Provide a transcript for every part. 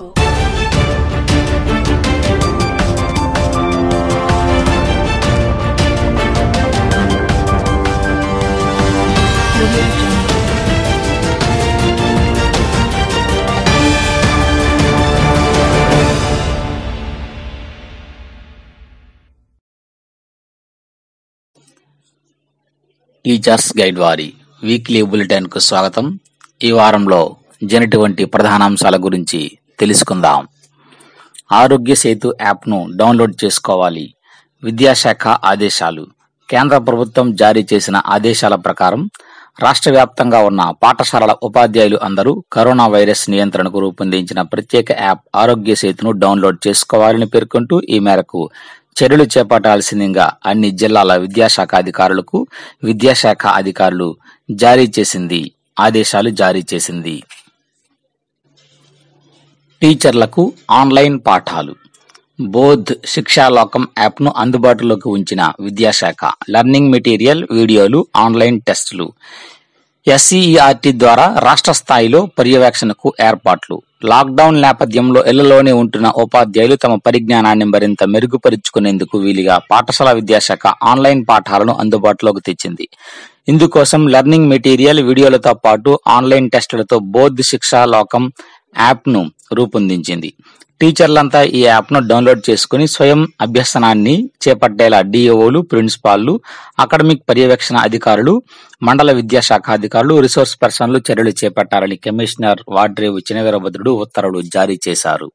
Jungle. Audio Jungle. Teachers guide వారి weekly bulletin కు స్వాగతం ఈ వారంలో జనటి వంటి ప్రధానాంశాల గురించి తెలుసుకుందాం ఆరోగ్య సేతు యాప్ను డౌన్లోడ్ చేసుకోవాలి విద్యాశాఖ ఆదేశాలు కేంద్ర ప్రభుత్వం జారీ చేసిన ఆదేశాల ప్రకారం రాష్ట్ర వ్యాప్తంగా ఉన్న పాఠశాలల ఉపాధ్యాయులు అందరూ కరోనా వైరస్ నియంత్రణకు రూపొందించిన ప్రత్యేక యాప్ ఆరోగ్య సేతును డౌన్లోడ్ చేసుకోవాలని పేర్కొంటూ ఈ మేరకు చర్యలు చేపట్టాల్సిందిగా అన్ని జిల్లాల విద్యాశాఖ అధికారులకు విద్యాశాఖ అధికారులు జారీ చేసింది ఆదేశాలు జారీ చేసింది టీచర్లకు ఆన్లైన్ పాఠాలు బోధ్ శిక్షాలోకం యాప్ను అందుబాటులోకి ఉంచిన విద్యాశాఖ లెర్నింగ్ మెటీరియల్ వీడియోలు ఆన్లైన్ టెస్టులు ఎస్సీఈఆర్టీ ద్వారా రాష్ట్ర స్థాయిలో పర్యవేక్షణకు ఏర్పాట్లు లాక్డౌన్ నేపథ్యంలో ఇళ్లలోనే ఉంటున్న ఉపాధ్యాయులు తమ పరిజ్ఞానాన్ని మరింత మెరుగుపరుచుకునేందుకు వీలుగా పాఠశాల విద్యాశాఖ ఆన్లైన్ పాఠాలను అందుబాటులోకి తెచ్చింది ఇందుకోసం లెర్నింగ్ మెటీరియల్ వీడియోలతో పాటు ఆన్లైన్ టెస్టులతో బోధ్ శిక్షా లోకం యాప్ను రూపొందించింది టీచర్లంతా ఈ యాప్ను డౌన్లోడ్ చేసుకుని స్వయం అభ్యసనాన్ని చేపట్టేలా డిఓలు ప్రిన్సిపాల్లు అకాడమిక్ పర్యవేక్షణ అధికారులు మండల విద్యాశాఖ అధికారులు రిసోర్స్ పర్సన్లు చర్యలు చేపట్టాలని కమిషనర్ వాడ్రేవు చినవీరభద్రుడు ఉత్తర్వులు జారీ చేశారు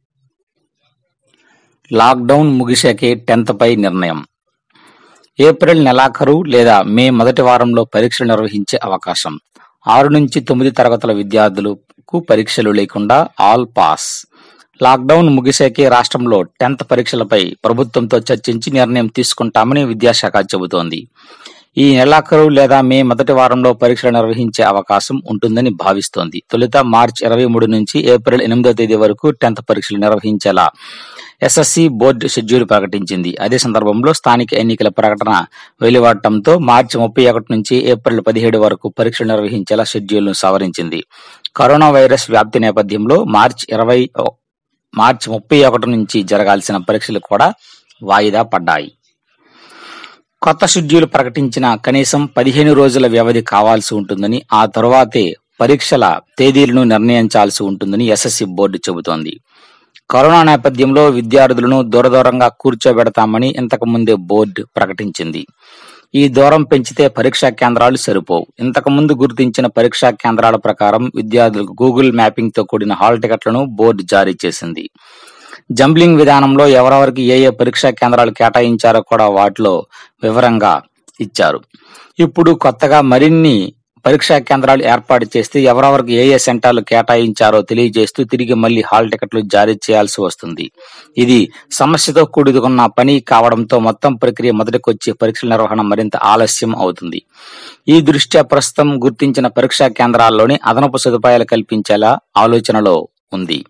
లాక్డౌన్ ముగిశాకే టెన్త్ పై నిర్ణయం ఏప్రిల్ నెలాఖరు లేదా మే మొదటి వారంలో పరీక్షలు నిర్వహించే అవకాశం ఆరు నుంచి తొమ్మిది తరగతుల విద్యార్థులకు పరీక్షలు లేకుండా ఆల్ పాస్ లాక్డౌన్ ముగిసాకే రాష్ట్రంలో టెన్త్ పరీక్షలపై ప్రభుత్వంతో చర్చించి నిర్ణయం తీసుకుంటామని విద్యాశాఖ చెబుతోంది ఈ నెలాఖరు లేదా మే మొదటి వారంలో పరీక్షలు నిర్వహించే అవకాశం ఉంటుందని భావిస్తోంది తొలుత మార్చి ఇరవై మూడు నుంచి ఏప్రిల్ ఎనిమిదో తేదీ వరకు టెన్త్ పరీక్షలు నిర్వహించేలా ఎస్ఎస్సి బోర్డు షెడ్యూల్ ప్రకటించింది అదే సందర్భంలో స్థానిక ఎన్నికల ప్రకటన వెలువడటంతో మార్చి ముప్పై ఒకటి నుంచి ఏప్రిల్ పదిహేడు వరకు పరీక్షలు నిర్వహించేలా షెడ్యూల్ను సవరించింది కరోనా వైరస్ వ్యాప్తి నేపథ్యంలో మార్చి ఇరవై మార్చి ముప్పై ఒకటి నుంచి జరగాల్సిన పరీక్షలు కూడా వాయిదా పడ్డాయి కొత్త షెడ్యూల్ ప్రకటించిన కనీసం పదిహేను రోజుల వ్యవధి కావాల్సి ఉంటుందని ఆ తరువాతే పరీక్షల తేదీలను నిర్ణయించాల్సి ఉంటుందని ఎస్ఎస్సి బోర్డు చెబుతోంది కరోనా నేపథ్యంలో విద్యార్థులను దూరదూరంగా కూర్చోబెడతామని ఇంతకు ముందే బోర్డు ప్రకటించింది ఈ దూరం పెంచితే పరీక్షా కేంద్రాలు సరిపోవు ఇంతకు ముందు గుర్తించిన పరీక్షా కేంద్రాల ప్రకారం విద్యార్థులకు గూగుల్ మ్యాపింగ్ తో కూడిన హాల్ టికెట్లను బోర్డు జారీ చేసింది జంబ్లింగ్ విధానంలో ఎవరెవరికి ఏ ఏ పరీక్షా కేంద్రాలు కేటాయించారో కూడా వాటిలో వివరంగా ఇచ్చారు ఇప్పుడు కొత్తగా మరిన్ని పరీక్షా కేంద్రాలు ఏర్పాటు చేస్తే ఎవరెవరికి ఏ ఏ సెంటర్లు కేటాయించారో తెలియజేస్తూ తిరిగి మళ్లీ హాల్ టికెట్లు జారీ చేయాల్సి వస్తుంది ఇది సమస్యతో కూడుకున్న పని కావడంతో మొత్తం ప్రక్రియ మొదటికొచ్చి పరీక్షల నిర్వహణ మరింత ఆలస్యం అవుతుంది ఈ దృష్ట్యా ప్రస్తుతం గుర్తించిన పరీక్షా కేంద్రాల్లోనే అదనపు సదుపాయాలు కల్పించేలా ఆలోచనలో ఉంది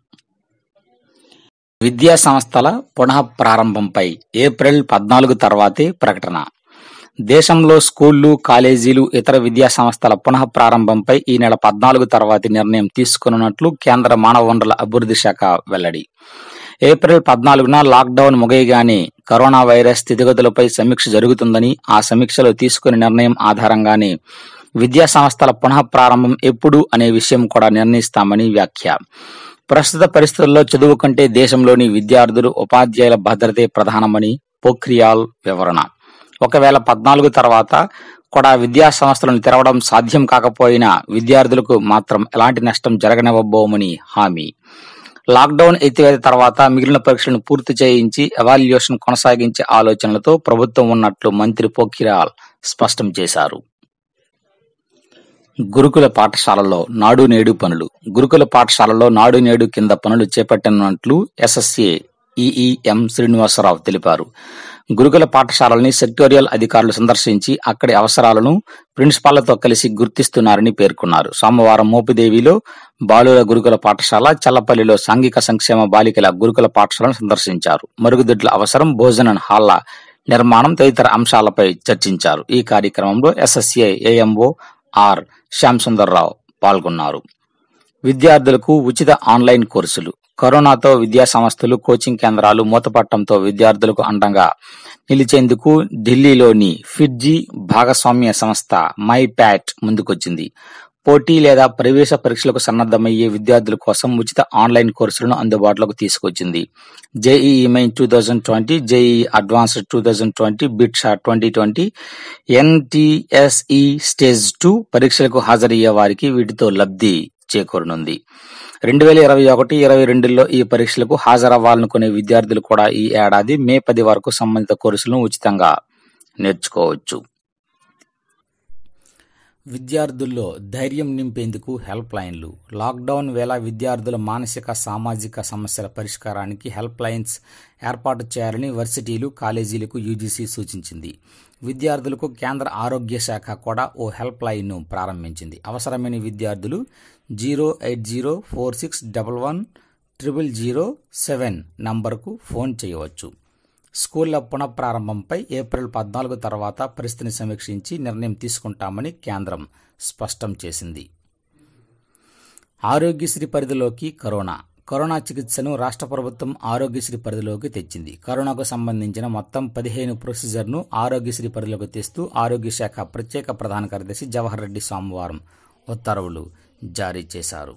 విద్యా సంస్థల పునః ప్రారంభంపై ఏప్రిల్ పద్నాలుగు తర్వాతే ప్రకటన దేశంలో స్కూళ్లు కాలేజీలు ఇతర విద్యా సంస్థల పునః ప్రారంభంపై ఈ నెల పద్నాలుగు తర్వాతి నిర్ణయం తీసుకున్నట్లు కేంద్ర మానవ వనరుల అభివృద్ధి శాఖ వెల్లడి ఏప్రిల్ పద్నాలుగున లాక్డౌన్ ముగియగానే కరోనా వైరస్ స్థితిగతులపై సమీక్ష జరుగుతుందని ఆ సమీక్షలో తీసుకునే నిర్ణయం ఆధారంగానే విద్యా సంస్థల పునః ప్రారంభం ఎప్పుడు అనే విషయం కూడా నిర్ణయిస్తామని వ్యాఖ్య ప్రస్తుత పరిస్థితుల్లో చదువు కంటే దేశంలోని విద్యార్థులు ఉపాధ్యాయుల భద్రతే ప్రధానమని పోఖ్రియాల్ వివరణ ఒకవేళ పద్నాలుగు తర్వాత కూడా విద్యా సంస్థలను తెరవడం సాధ్యం కాకపోయినా విద్యార్థులకు మాత్రం ఎలాంటి నష్టం జరగనివ్వబోమని హామీ లాక్డౌన్ ఎత్తివేత తర్వాత మిగిలిన పరీక్షలను పూర్తి చేయించి ఎవాల్యుయేషన్ కొనసాగించే ఆలోచనలతో ప్రభుత్వం ఉన్నట్లు మంత్రి పోఖ్రియాల్ స్పష్టం చేశారు గురుకుల పాఠశాలలో నాడు నేడు పనులు గురుకుల పాఠశాలలో నాడు నేడు కింద పనులు చేపట్టనున్నట్లు ఎస్ఎస్ఏ ఈఈఎం శ్రీనివాసరావు తెలిపారు గురుకుల పాఠశాలని సెక్టోరియల్ అధికారులు సందర్శించి అక్కడి అవసరాలను ప్రిన్సిపాళ్లతో కలిసి గుర్తిస్తున్నారని పేర్కొన్నారు సోమవారం మోపిదేవిలో బాలుర గురుకుల పాఠశాల చల్లపల్లిలో సాంఘిక సంక్షేమ బాలికల గురుకుల పాఠశాలను సందర్శించారు మరుగుదొడ్ల అవసరం భోజన హాల్ల నిర్మాణం తదితర అంశాలపై చర్చించారు ఈ కార్యక్రమంలో SSA AMO R Shyam Sundarrao పాల్గొన్నారు విద్యార్థులకు ఉచిత ఆన్లైన్ కోర్సులు కరోనాతో విద్యా సంస్థలు కోచింగ్ కేంద్రాలు మూతపట్టడంతో విద్యార్థులకు అండగా నిలిచేందుకు ఢిల్లీలోని ఫిడ్జీ భాగస్వామ్య సంస్థ మైప్యాట్ ముందుకొచ్చింది పోటీ లేదా ప్రవేశ పరీక్షలకు సన్నద్ధమయ్యే విద్యార్థుల కోసం ఉచిత ఆన్లైన్ కోర్సులను అందుబాటులోకి తీసుకొచ్చింది JEE main two thousand twenty JEE advanced two thousand twenty BITSAT twenty twenty NTSE stage two పరీక్షలకు హాజరయ్యే వారికి వీటితో లబ్ధి చేకూరనుంది రెండు వేల ఇరవై ఒకటి ఇరవై రెండులో ఈ పరీక్షలకు హాజరవ్వాలనుకునే విద్యార్థులు కూడా ఈ ఏడాది మే పది వరకు సంబంధిత కోర్సులను ఉచితంగా నేర్చుకోవచ్చు విద్యార్థుల్లో ధైర్యం నింపేందుకు హెల్ప్ లైన్లు లాక్డౌన్ వేళ విద్యార్థుల మానసిక సామాజిక సమస్యల పరిష్కారానికి హెల్ప్ లైన్స్ ఏర్పాటు చేయాలని వర్సిటీలు కాలేజీలకు యూజీసీ సూచించింది విద్యార్థులకు కేంద్ర ఆరోగ్య శాఖ కూడా ఓ హెల్ప్ లైన్ను ప్రారంభించింది అవసరమైన విద్యార్థులు zero eight zero four six double one triple zero seven నంబర్కు ఫోన్ చేయవచ్చు స్కూళ్ల పునఃప్రారంభంపై ఏప్రిల్ పద్నాలుగు తర్వాత పరిస్థితిని సమీక్షించి నిర్ణయం తీసుకుంటామని కేంద్రం స్పష్టం చేసింది ఆరోగ్యశ్రీ పరిధిలోకి కరోనా కరోనా చికిత్సను రాష్ట్ర ప్రభుత్వం ఆరోగ్యశ్రీ పరిధిలోకి తెచ్చింది కరోనాకు సంబంధించిన మొత్తం పదిహేను ప్రొసీజర్ను ఆరోగ్యశ్రీ పరిధిలోకి తెస్తూ ఆరోగ్య శాఖ ప్రత్యేక ప్రధాన కార్యదర్శి జవహర్ రెడ్డి సోమవారం ఉత్తర్వులు జారీ చేశారు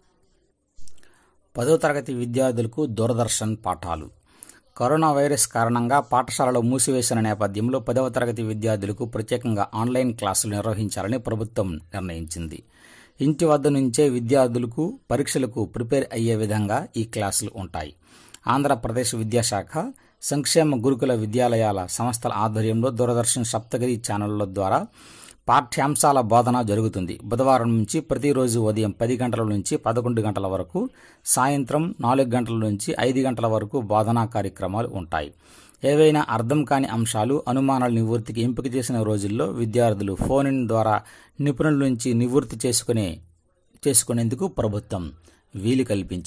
పదో తరగతి విద్యార్థులకు దూరదర్శన్ పాఠాలు కరోనా వైరస్ కారణంగా పాఠశాలలు మూసివేసిన నేపథ్యంలో పదవ తరగతి విద్యార్థులకు ప్రత్యేకంగా ఆన్లైన్ క్లాసులు నిర్వహించాలని ప్రభుత్వం నిర్ణయించింది ఇంటి వద్ద నుంచే విద్యార్థులకు పరీక్షలకు ప్రిపేర్ అయ్యే విధంగా ఈ క్లాసులు ఉంటాయి ఆంధ్రప్రదేశ్ విద్యాశాఖ సంక్షేమ గురుకుల విద్యాలయాల సంస్థల ఆధ్వర్యంలో దూరదర్శన్ సప్తగిరి ఛానళ్ల ద్వారా పాఠ్యాంశాల బోధన జరుగుతుంది బుధవారం నుంచి ప్రతిరోజు ఉదయం పది గంటల నుంచి పదకొండు గంటల వరకు సాయంత్రం నాలుగు గంటల నుంచి ఐదు గంటల వరకు బోధనా కార్యక్రమాలు ఉంటాయి ఏవైనా అర్థం కాని అంశాలు అనుమానాల నివృత్తికి ఎంపిక చేసిన రోజుల్లో విద్యార్థులు ఫోన్ ఇన్ ద్వారా నిపుణుల నుంచి నివృత్తి చేసుకునే చేసుకునేందుకు ప్రభుత్వం వీలు కల్పించింది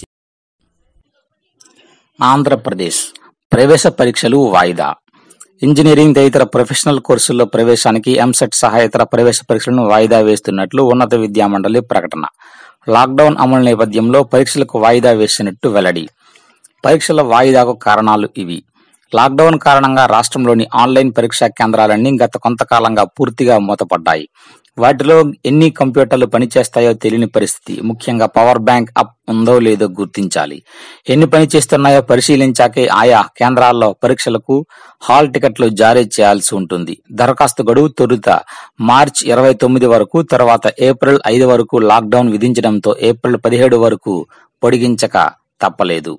ఆంధ్రప్రదేశ్ ప్రవేశ పరీక్షలు వాయిదా ఇంజనీరింగ్ తదితర ప్రొఫెషనల్ కోర్సుల్లో ప్రవేశానికి ఎంసెట్ సహా ఇతర ప్రవేశ పరీక్షలను వాయిదా వేస్తున్నట్లు ఉన్నత విద్యామండలి ప్రకటన లాక్డౌన్ అమలు నేపథ్యంలో పరీక్షలకు వాయిదా వేసినట్టు వెల్లడి పరీక్షల వాయిదాకు కారణాలు ఇవి లాక్డౌన్ కారణంగా రాష్ట్రంలోని ఆన్లైన్ పరీక్షా కేంద్రాలన్నీ గత కొంతకాలంగా పూర్తిగా మూతపడ్డాయి వాటిలో ఎన్ని కంప్యూటర్లు పనిచేస్తాయో తెలియని పరిస్థితి ముఖ్యంగా పవర్ బ్యాంక్ అప్ ఉందో లేదో గుర్తించాలి ఎన్ని పనిచేస్తున్నాయో పరిశీలించాకే ఆయా కేంద్రాల్లో పరీక్షలకు హాల్ టికెట్లు జారీ చేయాల్సి ఉంటుంది దరఖాస్తు గడువు తొలుత మార్చి ఇరవై తొమ్మిది వరకు తర్వాత ఏప్రిల్ ఐదు వరకు లాక్డౌన్ విధించడంతో ఏప్రిల్ పదిహేడు వరకు పొడిగించక తప్పలేదు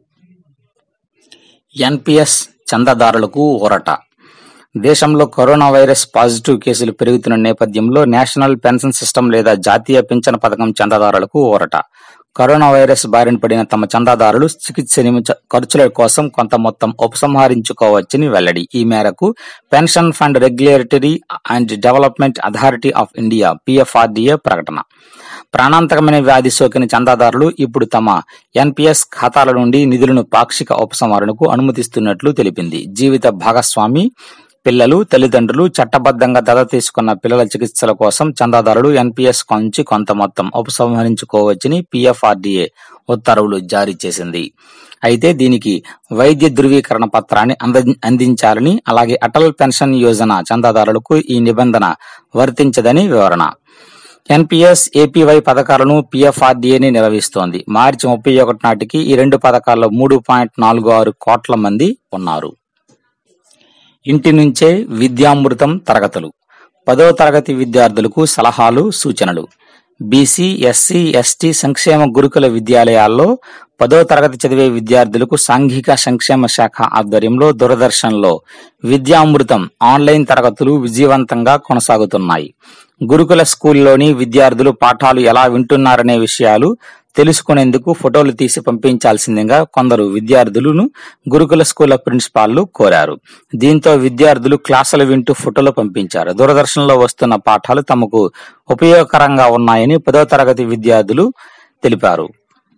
ఎన్పిఎస్ చందాదారులకు ఊరట దేశంలో కరోనా వైరస్ పాజిటివ్ కేసులు పెరుగుతున్న నేపథ్యంలో నేషనల్ పెన్షన్ సిస్టమ్ లేదా జాతీయ పింఛన్ పథకం చందాదారులకు ఊరట కరోనా వైరస్ బారిన పడిన తమ చందాదారులు చికిత్స నిమిత్త ఖర్చుల కోసం కొంత మొత్తం ఉపసంహరించుకోవచ్చని వెల్లడి ఈ మేరకు pension fund regulatory and development authority of India PFRDA ప్రకటన ప్రాణాంతకమైన వ్యాధి సోకిన చందాదారులు ఇప్పుడు తమ ఎన్పిఎస్ ఖాతాల నుండి నిధులను పాక్షిక ఉపసంహరణకు అనుమతిస్తున్నట్లు తెలిపింది జీవిత భాగస్వామి పిల్లలు తల్లిదండ్రులు చట్టబద్ధంగా దద తీసుకున్న పిల్లల చికిత్సల కోసం చందాదారులు ఎన్పిఎస్ నుంచి కొంత మొత్తం ఉపసంహరించుకోవచ్చని పిఎఫ్ఆర్డిఏ ఉత్తర్వులు జారీ చేసింది అయితే దీనికి వైద్య ధృవీకరణ పత్రాన్ని అంద- అందించాలని అలాగే అటల్ పెన్షన్ యోజన చందాదారులకు ఈ నిబంధన వర్తించదని వివరణ ఎన్పిఎస్ ఏపీవై పథకాలను పిఎఫ్ఆర్డీఏని నిర్వహిస్తోంది మార్చి ముప్పై ఒకటి నాటికి ఈ రెండు పథకాల్లో మూడు పాయింట్ నాలుగు ఆరు కోట్ల మంది ఉన్నారు ఇంటి నుంచే విద్యామృతం తరగతులు పదో తరగతి విద్యార్థులకు సలహాలు సూచనలు బీసీ ఎస్సీ ఎస్టీ సంక్షేమ గురుకుల విద్యాలయాల్లో పదో తరగతి చదివే విద్యార్థులకు సాంఘిక సంక్షేమ శాఖ ఆధ్వర్యంలో దూరదర్శన్లో విద్యామృతం ఆన్లైన్ తరగతులు విజయవంతంగా కొనసాగుతున్నాయి గురుకుల స్కూల్లోని విద్యార్థులు పాఠాలు ఎలా వింటున్నారనే విషయాలు తెలుసుకునేందుకు ఫోటోలు తీసి పంపించాల్సిందిగా కొందరు విద్యార్థులను గురుకుల స్కూళ్ల ప్రిన్సిపాల్లు కోరారు దీంతో విద్యార్థులు క్లాసులు వింటూ ఫోటోలు పంపించారు దూరదర్శన్లో వస్తున్న పాఠాలు తమకు ఉపయోగకరంగా ఉన్నాయని పదో తరగతి విద్యార్థులు తెలిపారు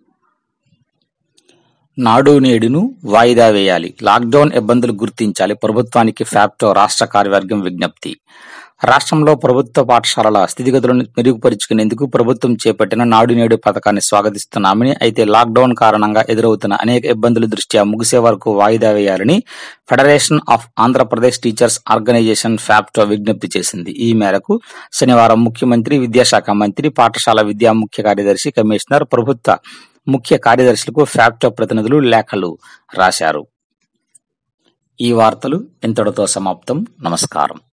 నాడు నేడును వాయిదా వేయాలి లాక్డౌన్ ఇబ్బందులు గుర్తించాలి ప్రభుత్వానికి ఫ్యాప్టో రాష్ట్ర కార్యవర్గం విజ్ఞప్తి రాష్ట్రంలో ప్రభుత్వ పాఠశాలల స్థితిగతులను మెరుగుపరుచుకునేందుకు ప్రభుత్వం చేపట్టిన నాడు నేడు పథకాన్ని స్వాగతిస్తున్నామని అయితే లాక్డౌన్ కారణంగా ఎదురవుతున్న అనేక ఇబ్బందుల దృష్ట్యా ముగిసే వరకు వాయిదా వేయాలని federation of Andhra Pradesh teachers organisation FAPTO విజ్ఞప్తి చేసింది ఈ మేరకు శనివారం ముఖ్యమంత్రి విద్యాశాఖ మంత్రి పాఠశాల విద్యా ముఖ్య కార్యదర్శి కమిషనర్ ప్రభుత్వ ముఖ్య కార్యదర్శులకు ఫ్యాప్టో ప్రతినిధులు లేఖలు రాశారు ఈ వార్తలు ఇంతటితో సమాప్తం నమస్కారం